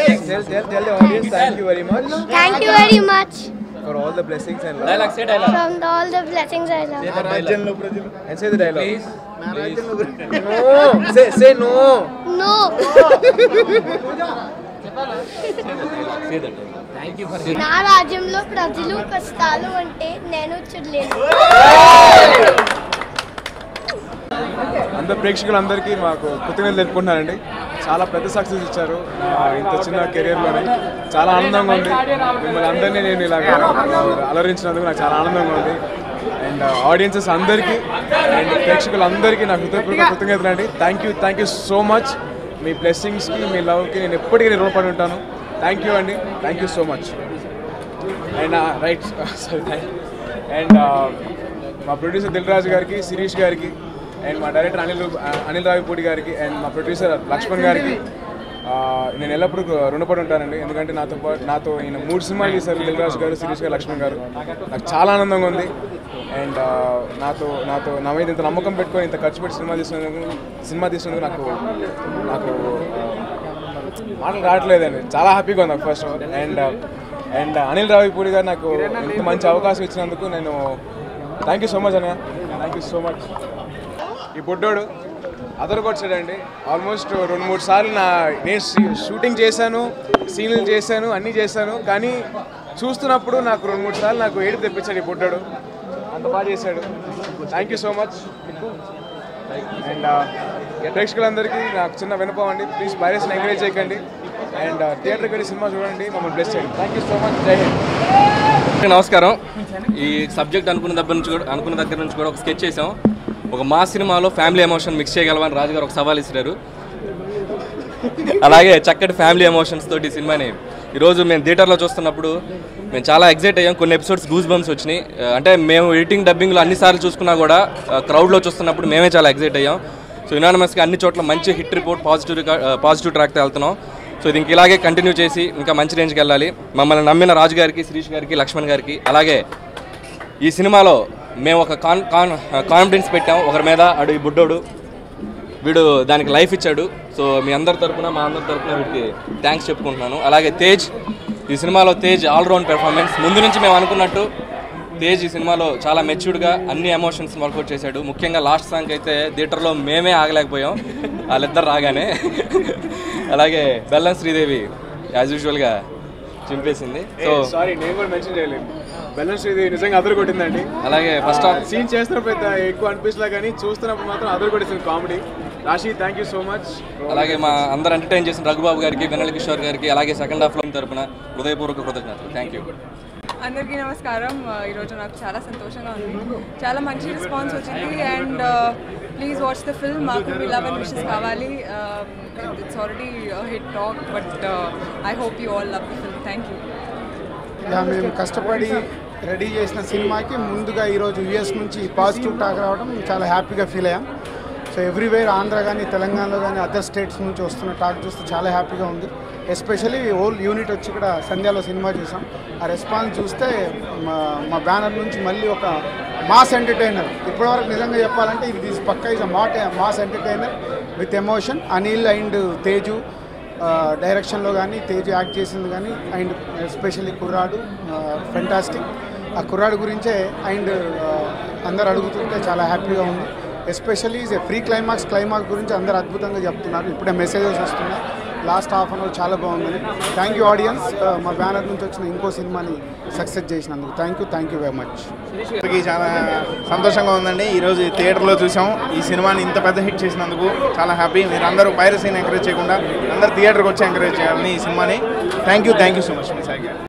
Tell, tell, tell the audience thank you very much Thank you very much for all the blessings and love. Dialogue say dialogue from all the blessings I love. And say the dialogue. Please No. Say, say no. No. Say that thank you for నా రాజ్యంలో ప్రజలు కష్టాలు అంటే నేను చూడలేను అందరు ప్రేక్షకులందరికీ మాకు కృతజ్ఞతలు తెలుపుకుంటున్నానండి చాలా పెద్ద సక్సెస్ ఇచ్చారు ఆ, ఇంత చిన్న కెరియర్లోనే చాలా ఆనందంగా ఉంది మిమ్మల్ని అందరినీ నేను ఇలాగ అలరించినందుకు నాకు చాలా ఆనందంగా ఉంది అండ్ ఆడియన్సెస్ అందరికీ అండ్ ప్రేక్షకులందరికీ నాకు హృదయపూర్వక కృతజ్ఞతలు అండి thank you thank you so much మీ బ్లెస్సింగ్స్కి మీ లవ్కి నేను ఎప్పటికీ నేను రుణపడి ఉంటాను థ్యాంక్ యూ అండి thank you so much and right sorry and మా ప్రొడ్యూసర్ దిల్ రాజు గారికి శిరీష్ గారికి అండ్ మా డైరెక్టర్ అనిల్ రు- అనిల్ రావిపూడి గారికి అండ్ మా ప్రొడ్యూసర్ లక్ష్మణ్ గారికి ఆ, నేను ఎల్లప్పుడూ రుణపడి ఉంటానండి ఎందుకంటే నాతో పాటు నాతో ఈయన మూడు సినిమాలు చేశారు దిల్ రాజు గారు శిరీష్ గారు లక్ష్మణ్ గారు నాకు చాలా ఆనందంగా ఉంది అండ్ నాతో నాతో నా మీద ఇంత నమ్మకం పెట్టుకొని ఇంత ఖర్చు పెట్టి సినిమా తీసినందుకు సినిమా తీసినందుకు నాకు నాకు ఆ, మాటలు రావట్లేదండి చాలా హ్యాపీగా ఉంది నాకు first and and Anil Ravipudi గారు నాకు ఇంత మంచి అవకాశం ఇచ్చినందుకు నేను థ్యాంక్ యూ సో మచ్ అన్నయ్య థ్యాంక్ యూ సో మచ్ ఈ బుడ్డోడు అదర్ కొట్టాడండి ఆల్మోస్ట్ రెండు మూడు సార్లు నా నేను షూ- షూటింగ్ చేశాను సీన్లు చేశాను అన్నీ చేశాను కానీ చూస్తున్నప్పుడు నాకు రెండు మూడు సార్లు నాకు ఏడు తెప్పించాడు ఈ బుడ్డోడు అంత బాగా చేశాడు thank you so much and ప్రేక్షకులందరికీ నాకు చిన్న వినపం అండి ప్లీజ్ పైరస్ని ఎంకరేజ్ చేయకండి అండ్ థియేటర్కి వెళ్ళి సినిమా చూడండి మమ్మల్ని బ్లెస్ చేయండి థ్యాంక్ యూ సో మచ్ జై హింద్ నమస్కారం ఈ సబ్జెక్ట్ అనుకున్న దగ్గర నుంచి కూడా అనుకున్న దగ్గర నుంచి కూడా ఒక స్కెచ్ చేసాం ఒక మా సినిమాలో ఫ్యామిలీ ఎమోషన్ మిక్స్ చేయగలమని రాజుగారు ఒక సవాల్ ఇచ్చినారు అలాగే చక్కటి ఫ్యామిలీ ఎమోషన్స్ తోటి ఈ సినిమాని ఈరోజు మేము థియేటర్లో చూస్తున్నప్పుడు మేము చాలా ఎగ్జైట్ అయ్యాం కొన్ని ఎపిసోడ్స్ గూస్ బంప్స్ వచ్చినాయి ఆ, అంటే మేము ఎడిటింగ్ డబ్బింగ్లో అన్నిసార్లు చూసుకున్నా కూడా క్రౌడ్లో చూస్తున్నప్పుడు మేమే చాలా ఎగ్జైట్ అయ్యాం సో యునానమస్గా అన్ని చోట్ల మంచి హిట్ రిపోర్ట్ పాజిటివ్ పాజిటివ్ ట్రాక్తో వెళ్తున్నాం సో ఇది ఇంక ఇలాగే కంటిన్యూ చేసి ఇంకా మంచి రేంజ్కి వెళ్ళాలి మమ్మల్ని నమ్మిన రాజు గారికి శిరీష్ గారికి లక్ష్మణ్ గారికి అలాగే ఈ సినిమాలో మేము ఒక కాన్ కాన్ కాన్ఫిడెన్స్ పెట్టాం ఒకరి మీద అడు ఈ బుడ్డోడు వీడు దానికి లైఫ్ ఇచ్చాడు సో మీ అందరి తరపున మా అందరి తరపున వీడికి థ్యాంక్స్ చెప్పుకుంటున్నాను అలాగే తేజ్ ఈ సినిమాలో తేజ్ ఆల్రౌండ్ పెర్ఫార్మెన్స్ ముందు నుంచి మేము అనుకున్నట్టు తేజ్ ఈ సినిమాలో చాలా మెచ్యూర్డ్గా అన్ని ఎమోషన్స్ వర్కౌట్ చేశాడు ముఖ్యంగా లాస్ట్ సాంగ్ అయితే థియేటర్లో మేమే ఆగలేకపోయాం వాళ్ళిద్దరు రాగానే అలాగే బెల్లం శ్రీదేవి యాజ్ యూజువల్గా చింపేసింది సో సారీ నేను కూడా మెన్షన్ చేయలేదు బెల్లం శ్రీదేవి నిజంగా అదరు కొట్టిందండి అలాగే ఫస్ట్ ఆఫ్ సీన్ చేస్తున్నప్పుడు పెద్ద ఎక్కువ అనిపించలే కానీ చూస్తున్నప్పుడు మాత్రం అదరు కొట్టేసింది కామెడీ రాశి థ్యాంక్ యూ సో మచ్ అలాగే మా అందరు ఎంటర్టైన్ చేసిన రఘుబాబు గారికి వెన్నెల కిషోర్ గారికి అలాగే సెకండ్ హాఫ్ లో తరపున హృదయపూర్వక కృతజ్ఞతలు థ్యాంక్ యూ అందరికీ నమస్కారం ఆ, ఈరోజు నాకు చాలా సంతోషంగా ఉంది చాలా మంచి రెస్పాన్స్ వచ్చింది and please watch the film మాకు మీ లవ్ అండ్ విషెస్ కావాలి it's already hit talk but I hope you all love the film thank you ఇలా మేము కష్టపడి రెడీ చేసిన సినిమాకి ముందుగా ఈరోజు యుఎస్ నుంచి పాజిటివ్ టాక్ రావడం చాలా హ్యాపీగా ఫీల్ అయ్యాం సో ఎవ్రీవేర్ ఆంధ్ర కానీ తెలంగాణలో కానీ అదర్ స్టేట్స్ నుంచి వస్తున్న టాక్ చూస్తే చాలా హ్యాపీగా ఉంది ఎస్పెషల్లీ హోల్ యూనిట్ వచ్చి ఇక్కడ సంధ్యాలో సినిమా చూసాం ఆ రెస్పాన్స్ చూస్తే మా మా బ్యానర్ నుంచి మళ్ళీ ఒక మాస్ ఎంటర్టైనర్ ఇప్పటివరకు నిజంగా చెప్పాలంటే ఇది పక్క ఇస్ మాట్ mass entertainer with emotion Anil and Teju ఆ, డైరెక్షన్లో కానీ తేజు యాక్ట్ చేసింది కానీ అండ్ ఎస్పెషల్లీ కుర్రాడు ఫెంటాస్టిక్ ఆ కుర్రాడు గురించే అండ్ అందరు అడుగుతుంటే చాలా హ్యాపీగా ఉంది ఎస్పెషల్లీ ప్రీ క్లైమాక్స్ క్లైమాక్స్ గురించి అందరు అద్భుతంగా చెప్తున్నారు ఇప్పుడే మెసేజెస్ వస్తున్నాయి లాస్ట్ హాఫ్ అన్ అవర్ చాలా బాగుంది థ్యాంక్ యూ ఆడియన్స్ మా బ్యానర్ నుంచి వచ్చిన ఇంకో సినిమాని సక్సెస్ చేసినందుకు thank you thank you very much అందరికీ చాలా సంతోషంగా ఉందండి ఈరోజు ఈ థియేటర్లో చూసాం ఈ సినిమాని ఇంత పెద్ద హిట్ చేసినందుకు చాలా హ్యాపీ మీరు అందరూ పైరసీని ఎంకరేజ్ చేయకుండా అందరూ థియేటర్కి వచ్చి ఎంకరేజ్ చేయాలని ఈ సినిమాని thank you thank you so much మీ సాయి గారు